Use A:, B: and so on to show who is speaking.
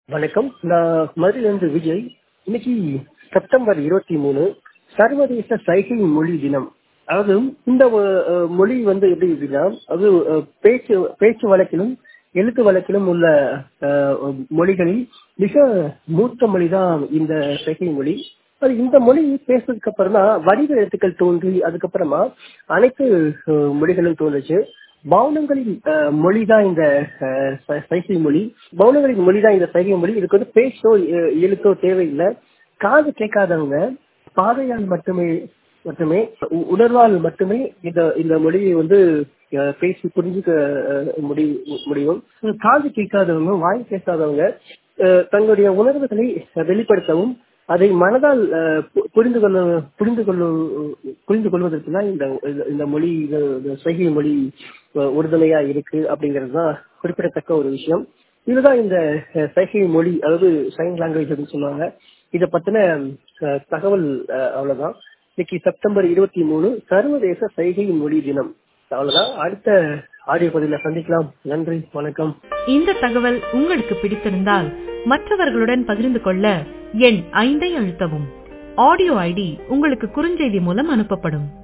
A: வணக்கம் நான் மதுரையிலிருந்து விஜய் இன்னைக்கு செப்டம்பர் இருபத்தி மூணு சர்வதேச சைகை மொழி தினம் அதாவது இந்த அஹ், மொழி வந்து எப்படி இருக்குன்னா அது அஹ், பேச்சு பேச்சு வழக்கிலும் எழுத்து வழக்கிலும் உள்ள அஹ், மொழிகளில் மிக மூத்த மொழி தான் இந்த சைகை மொழி அது இந்த மொழி பேசுறதுக்கு அப்புறம் தான் வடிவ எழுத்துக்கள் தோன்றி அதுக்கப்புறமா அனைத்து அஹ், மொழிகளும் தோன்றுச்சு பவுனங்களின் மொழி தான் இந்த அஹ், சை- சைகை மொழி பவுனங்களின் மொழி தான் இந்த சைகை மொழி இதுக்கு வந்து பேச்சோ எ- எழுத்தோ தேவையில்லை காது கேட்காதவங்க பாதையால் மட்டுமே மட்டுமே உ- உணர்வால் மட்டுமே இந்த இந்த மொழியை வந்து அஹ், பேசி புரிஞ்சுக்க அஹ், முடி- முடியும் காது கேட்காதவங்க வாய் பேசாதவங்க அஹ், தங்களுடைய உணர்வுகளை வெளிப்படுத்தவும் அதை மனதால் அஹ், பு- புரிந்து கொள்ள புரிந்து கொள்ள புரிந்து கொள்வதற்கு தான் இந்த இந்த- இந்த மொழி இந்த இந்த சைகை மொழி அஹ், உறுதுணையா இருக்கு அப்படிங்கிறது தான் குறிப்பிடத்தக்க ஒரு விஷயம் இதுதான் இந்த அஹ், சைகை மொழி அதாவது சைன் லாங்குவேஜ் அப்படின்னு சொல்லுவாங்க இதை பத்தின அஹ், தகவல் அஹ், அவ்வளவுதான் இன்னைக்கு செப்டம்பர் இருபத்தி மூணு சர்வதேச சைகை மொழி தினம் அவ்வளவுதான் அடுத்த ஆடியோ பதில சந்திக்கலாம் நன்றி வணக்கம்
B: இந்த தகவல் உங்களுக்கு பிடித்திருந்தால் மற்றவர்களுடன் பகிர்ந்து கொள்ள எண் ஐந்தை அழுத்தவும் ஆடியோ ஐடி உங்களுக்கு குறுஞ்செய்தி மூலம் அனுப்பப்படும்